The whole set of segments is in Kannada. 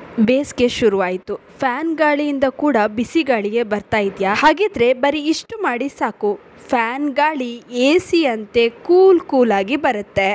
ಬೇಸಿಗೆ ಶುರುವಾಯಿತು ಫ್ಯಾನ್ ಗಾಳಿಯಿಂದ ಕೂಡ ಬಿಸಿ ಗಾಳಿಗೆ ಬರ್ತಾ ಇದೆಯಾ ಹಾಗಿದ್ರೆ ಬರೀ ಇಷ್ಟು ಮಾಡಿ ಸಾಕು ಫ್ಯಾನ್ ಗಾಳಿ ಎ ಸಿ ಅಂತೆ ಕೂಲ್ ಕೂಲಾಗಿ ಬರುತ್ತೆ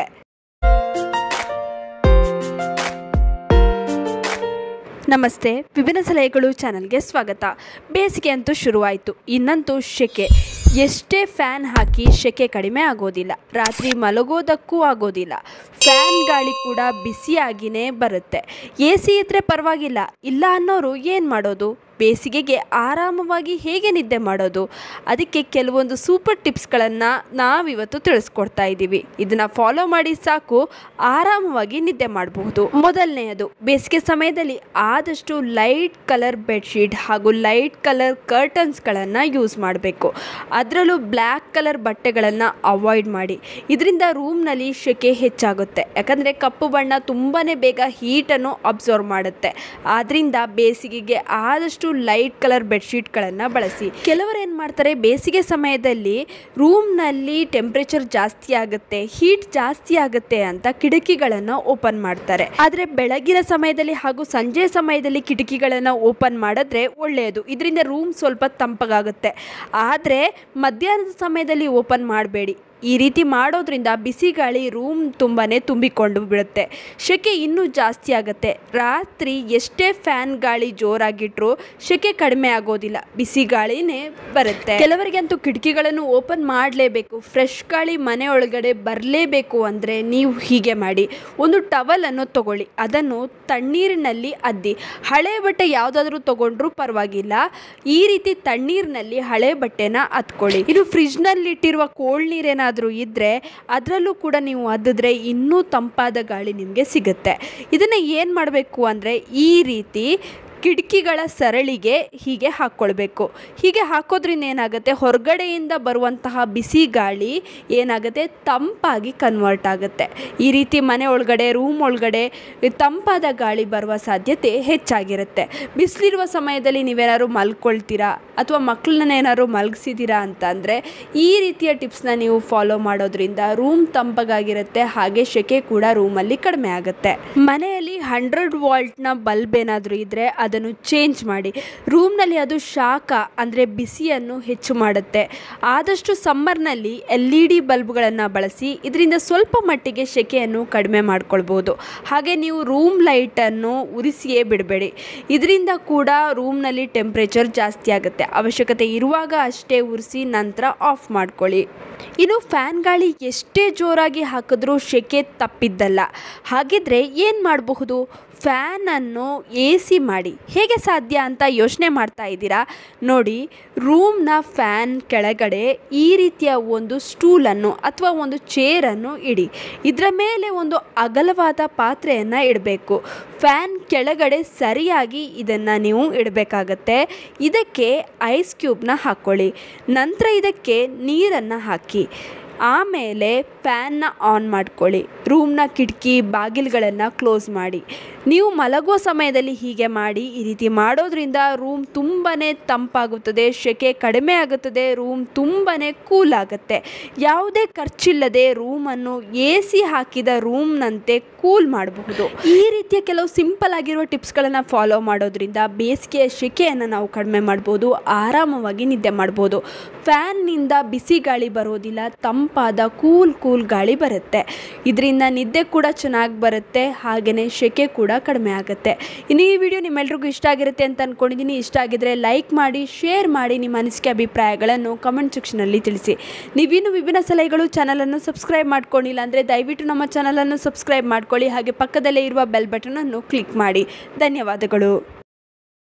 ನಮಸ್ತೆ ವಿಭಿನ್ನ ಸಲಹೆಗಳು ಚಾನಲ್ಗೆ ಸ್ವಾಗತ ಬೇಸಿಗೆ ಅಂತೂ ಶುರುವಾಯಿತು ಇನ್ನಂತೂ ಶೆಕೆ ಎಷ್ಟೇ ಫ್ಯಾನ್ ಹಾಕಿ ಶೆಕೆ ಕಡಿಮೆ ಆಗೋದಿಲ್ಲ ರಾತ್ರಿ ಮಲಗೋದಕ್ಕೂ ಆಗೋದಿಲ್ಲ ಫ್ಯಾನ್ ಗಾಳಿ ಕೂಡ ಬಿಸಿಯಾಗಿಯೇ ಬರುತ್ತೆ ಎ ಸಿ ಇದ್ದರೆ ಪರವಾಗಿಲ್ಲ ಇಲ್ಲ ಅನ್ನೋರು ಏನು ಮಾಡೋದು ಬೇಸಿಗೆಗೆ ಆರಾಮವಾಗಿ ಹೇಗೆ ನಿದ್ದೆ ಮಾಡೋದು ಅದಕ್ಕೆ ಕೆಲವೊಂದು ಸೂಪರ್ ಟಿಪ್ಸ್ಗಳನ್ನು ನಾವಿವತ್ತು ತಿಳಿಸ್ಕೊಡ್ತಾ ಇದ್ದೀವಿ ಇದನ್ನು ಫಾಲೋ ಮಾಡಿ ಸಾಕು ಆರಾಮವಾಗಿ ನಿದ್ದೆ ಮಾಡಬಹುದು ಮೊದಲನೆಯದು ಬೇಸಿಗೆ ಸಮಯದಲ್ಲಿ ಆದಷ್ಟು ಲೈಟ್ ಕಲರ್ ಬೆಡ್ಶೀಟ್ ಹಾಗೂ ಲೈಟ್ ಕಲರ್ ಕರ್ಟನ್ಸ್ಗಳನ್ನು ಯೂಸ್ ಮಾಡಬೇಕು ಅದರಲ್ಲೂ ಬ್ಲ್ಯಾಕ್ ಕಲರ್ ಬಟ್ಟೆಗಳನ್ನು ಅವಾಯ್ಡ್ ಮಾಡಿ ಇದರಿಂದ ರೂಮ್ನಲ್ಲಿ ಶೆಕೆ ಹೆಚ್ಚಾಗುತ್ತೆ ಯಾಕಂದರೆ ಕಪ್ಪು ಬಣ್ಣ ತುಂಬಾ ಬೇಗ ಹೀಟನ್ನು ಅಬ್ಸರ್ವ್ ಮಾಡುತ್ತೆ ಆದ್ದರಿಂದ ಬೇಸಿಗೆಗೆ ಆದಷ್ಟು ಲೈಟ್ ಕಲರ್ ಬೆಡ್ಶೀಟ್ಗಳನ್ನು ಬಳಸಿ ಕೆಲವರು ಏನು ಮಾಡ್ತಾರೆ ಬೇಸಿಗೆ ಸಮಯದಲ್ಲಿ ರೂಮ್ನಲ್ಲಿ ಟೆಂಪ್ರೇಚರ್ ಜಾಸ್ತಿ ಆಗುತ್ತೆ ಹೀಟ್ ಜಾಸ್ತಿ ಆಗುತ್ತೆ ಅಂತ ಕಿಟಕಿಗಳನ್ನು ಓಪನ್ ಮಾಡ್ತಾರೆ ಆದರೆ ಬೆಳಗಿನ ಸಮಯದಲ್ಲಿ ಹಾಗೂ ಸಂಜೆ ಸಮಯದಲ್ಲಿ ಕಿಟಕಿಗಳನ್ನು ಓಪನ್ ಮಾಡಿದ್ರೆ ಒಳ್ಳೆಯದು ಇದರಿಂದ ರೂಮ್ ಸ್ವಲ್ಪ ತಂಪಗಾಗುತ್ತೆ ಆದರೆ ಮಧ್ಯಾಹ್ನದ ಸಮಯದಲ್ಲಿ ಓಪನ್ ಮಾಡಬೇಡಿ ಈ ರೀತಿ ಮಾಡೋದ್ರಿಂದ ಬಿಸಿ ಗಾಳಿ ರೂಮ್ ತುಂಬಾ ತುಂಬಿಕೊಂಡು ಬಿಡುತ್ತೆ ಸೆಕೆ ಇನ್ನೂ ಜಾಸ್ತಿ ಆಗುತ್ತೆ ರಾತ್ರಿ ಎಷ್ಟೇ ಫ್ಯಾನ್ ಗಾಳಿ ಜೋರಾಗಿಟ್ರೂ ಸೆಕೆ ಕಡಿಮೆ ಆಗೋದಿಲ್ಲ ಬಿಸಿ ಗಾಳಿನೇ ಬರುತ್ತೆ ಕೆಲವರಿಗಂತೂ ಕಿಟಕಿಗಳನ್ನು ಓಪನ್ ಮಾಡಲೇಬೇಕು ಫ್ರೆಶ್ ಗಾಳಿ ಮನೆ ಒಳಗಡೆ ಬರಲೇಬೇಕು ಅಂದರೆ ನೀವು ಹೀಗೆ ಮಾಡಿ ಒಂದು ಟವಲನ್ನು ತಗೊಳ್ಳಿ ಅದನ್ನು ತಣ್ಣೀರಿನಲ್ಲಿ ಅದ್ದಿ ಹಳೆ ಬಟ್ಟೆ ಯಾವುದಾದ್ರೂ ತಗೊಂಡ್ರೂ ಪರವಾಗಿಲ್ಲ ಈ ರೀತಿ ತಣ್ಣೀರಿನಲ್ಲಿ ಹಳೆ ಬಟ್ಟೆನ ಹತ್ಕೊಳ್ಳಿ ಇನ್ನು ಫ್ರಿಜ್ನಲ್ಲಿ ಇಟ್ಟಿರುವ ಕೋಲ್ಡ್ ನೀರೇನಾದರೂ ಇದ್ದರೆ ಅದರಲ್ಲೂ ಕೂಡ ನೀವು ಅದ್ದಿದ್ರೆ ಇನ್ನೂ ತಂಪಾದ ಗಾಳಿ ನಿಮಗೆ ಸಿಗುತ್ತೆ ಇದನ್ನು ಏನು ಮಾಡಬೇಕು ಅಂದರೆ ಈ ರೀತಿ ಕಿಟಕಿಗಳ ಸರಳಿಗೆ ಹೀಗೆ ಹಾಕ್ಕೊಳ್ಬೇಕು ಹೀಗೆ ಹಾಕೋದ್ರಿಂದ ಏನಾಗುತ್ತೆ ಹೊರಗಡೆಯಿಂದ ಬರುವಂತಹ ಬಿಸಿ ಗಾಳಿ ಏನಾಗುತ್ತೆ ತಂಪಾಗಿ ಕನ್ವರ್ಟ್ ಆಗುತ್ತೆ ಈ ರೀತಿ ಮನೆ ಒಳಗಡೆ ರೂಮ್ ಒಳಗಡೆ ತಂಪಾದ ಗಾಳಿ ಬರುವ ಸಾಧ್ಯತೆ ಹೆಚ್ಚಾಗಿರುತ್ತೆ ಬಿಸಿಲಿರುವ ಸಮಯದಲ್ಲಿ ನೀವೇನಾದ್ರು ಮಲ್ಕೊಳ್ತೀರಾ ಅಥವಾ ಮಕ್ಕಳನ್ನ ಏನಾದ್ರು ಮಲಗಿಸಿದ್ದೀರಾ ಅಂತ ಅಂದರೆ ಈ ರೀತಿಯ ಟಿಪ್ಸ್ನ ನೀವು ಫಾಲೋ ಮಾಡೋದ್ರಿಂದ ರೂಮ್ ತಂಪಗಾಗಿರುತ್ತೆ ಹಾಗೆ ಸೆಕೆ ಕೂಡ ರೂಮಲ್ಲಿ ಕಡಿಮೆ ಆಗುತ್ತೆ ಮನೆಯಲ್ಲಿ ಹಂಡ್ರೆಡ್ ವಾಲ್ಟ್ನ ಬಲ್ಬ್ ಏನಾದರೂ ಇದ್ದರೆ ಅದನ್ನು ಚೇಂಜ್ ಮಾಡಿ ರೂಮ್ನಲ್ಲಿ ಅದು ಶಾಖ ಅಂದರೆ ಬಿಸಿಯನ್ನು ಹೆಚ್ಚು ಮಾಡುತ್ತೆ ಆದಷ್ಟು ಸಮ್ಮರ್ನಲ್ಲಿ ಎಲ್ ಇ ಡಿ ಬಲ್ಬ್ಗಳನ್ನು ಬಳಸಿ ಇದರಿಂದ ಸ್ವಲ್ಪ ಮಟ್ಟಿಗೆ ಸೆಕೆಯನ್ನು ಕಡಿಮೆ ಮಾಡ್ಕೊಳ್ಬೋದು ಹಾಗೆ ನೀವು ರೂಮ್ ಲೈಟನ್ನು ಉರಿಸಿಯೇ ಬಿಡಬೇಡಿ ಇದರಿಂದ ಕೂಡ ರೂಮ್ನಲ್ಲಿ ಟೆಂಪ್ರೇಚರ್ ಜಾಸ್ತಿ ಆಗುತ್ತೆ ಅವಶ್ಯಕತೆ ಇರುವಾಗ ಅಷ್ಟೇ ಉರಿಸಿ ನಂತರ ಆಫ್ ಮಾಡ್ಕೊಳ್ಳಿ ಇನ್ನು ಫ್ಯಾನ್ ಗಾಳಿ ಎಷ್ಟೇ ಜೋರಾಗಿ ಹಾಕಿದ್ರೂ ಸೆಕೆ ತಪ್ಪಿದ್ದಲ್ಲ ಹಾಗಿದ್ರೆ ಏನು ಮಾಡಬಹುದು ಫ್ಯಾನನ್ನು ಎ ಸಿ ಮಾಡಿ ಹೇಗೆ ಸಾಧ್ಯ ಅಂತ ಯೋಚನೆ ಮಾಡ್ತಾ ಇದ್ದೀರಾ ನೋಡಿ ರೂಮ್ನ ಫ್ಯಾನ್ ಕೆಳಗಡೆ ಈ ರೀತಿಯ ಒಂದು ಸ್ಟೂಲನ್ನು ಅಥವಾ ಒಂದು ಚೇರನ್ನು ಇಡಿ ಇದರ ಮೇಲೆ ಒಂದು ಅಗಲವಾದ ಪಾತ್ರೆಯನ್ನು ಇಡಬೇಕು ಫ್ಯಾನ್ ಕೆಳಗಡೆ ಸರಿಯಾಗಿ ಇದನ್ನು ನೀವು ಇಡಬೇಕಾಗತ್ತೆ ಇದಕ್ಕೆ ಐಸ್ ಕ್ಯೂಬ್ನ ಹಾಕ್ಕೊಳ್ಳಿ ನಂತರ ಇದಕ್ಕೆ ನೀರನ್ನು ಹಾಕಿ ಆಮೇಲೆ ಫ್ಯಾನ್ನ ಆನ್ ಮಾಡ್ಕೊಳ್ಳಿ ರೂಮ್ನ ಕಿಟಕಿ ಬಾಗಿಲುಗಳನ್ನು ಕ್ಲೋಸ್ ಮಾಡಿ ನೀವು ಮಲಗೋ ಸಮಯದಲ್ಲಿ ಹೀಗೆ ಮಾಡಿ ಈ ರೀತಿ ಮಾಡೋದ್ರಿಂದ ರೂಮ್ ತುಂಬಾ ತಂಪಾಗುತ್ತದೆ ಸೆಕೆ ಕಡಿಮೆ ಆಗುತ್ತದೆ ರೂಮ್ ತುಂಬಾ ಕೂಲ್ ಆಗುತ್ತೆ ಯಾವುದೇ ಖರ್ಚಿಲ್ಲದೆ ರೂಮನ್ನು ಎ ಸಿ ಹಾಕಿದ ರೂಮ್ನಂತೆ ಕೂಲ್ ಮಾಡಬಹುದು ಈ ರೀತಿಯ ಕೆಲವು ಸಿಂಪಲ್ ಆಗಿರುವ ಟಿಪ್ಸ್ಗಳನ್ನು ಫಾಲೋ ಮಾಡೋದ್ರಿಂದ ಬೇಸಿಗೆಯ ಸೆಕೆಯನ್ನು ನಾವು ಕಡಿಮೆ ಮಾಡ್ಬೋದು ಆರಾಮವಾಗಿ ನಿದ್ದೆ ಮಾಡ್ಬೋದು ಫ್ಯಾನ್ನಿಂದ ಬಿಸಿ ಗಾಳಿ ಬರೋದಿಲ್ಲ ತಂಪಾದ ಕೂಲ್ ಕೂಲ್ ಗಾಳಿ ಬರುತ್ತೆ ಇದರಿಂದ ನಿದ್ದೆ ಕೂಡ ಚೆನ್ನಾಗಿ ಬರುತ್ತೆ ಹಾಗೆಯೇ ಸೆಕೆ ಕೂಡ ಕಡಿಮೆ ಆಗುತ್ತೆ ಇನ್ನು ಈ ವಿಡಿಯೋ ನಿಮ್ಮೆಲ್ರಿಗೂ ಇಷ್ಟ ಆಗಿರುತ್ತೆ ಅಂತ ಅಂದ್ಕೊಂಡಿದ್ದೀನಿ ಇಷ್ಟ ಆಗಿದ್ರೆ ಲೈಕ್ ಮಾಡಿ ಶೇರ್ ಮಾಡಿ ನಿಮ್ಮ ಅನಿಸಿಕೆ ಅಭಿಪ್ರಾಯಗಳನ್ನು ಕಮೆಂಟ್ ಸೆಕ್ಷನಲ್ಲಿ ತಿಳಿಸಿ ನೀವಿನ್ನು ವಿಭಿನ್ನ ಸಲಹೆಗಳು ಚಾನಲನ್ನು ಸಬ್ಸ್ಕ್ರೈಬ್ ಮಾಡ್ಕೊಂಡಿಲ್ಲ ಅಂದರೆ ದಯವಿಟ್ಟು ನಮ್ಮ ಚಾನಲನ್ನು ಸಬ್ಸ್ಕ್ರೈಬ್ ಮಾಡ್ಕೊಳ್ಳಿ ಹಾಗೆ ಪಕ್ಕದಲ್ಲೇ ಇರುವ ಬೆಲ್ ಬಟನನ್ನು ಕ್ಲಿಕ್ ಮಾಡಿ ಧನ್ಯವಾದಗಳು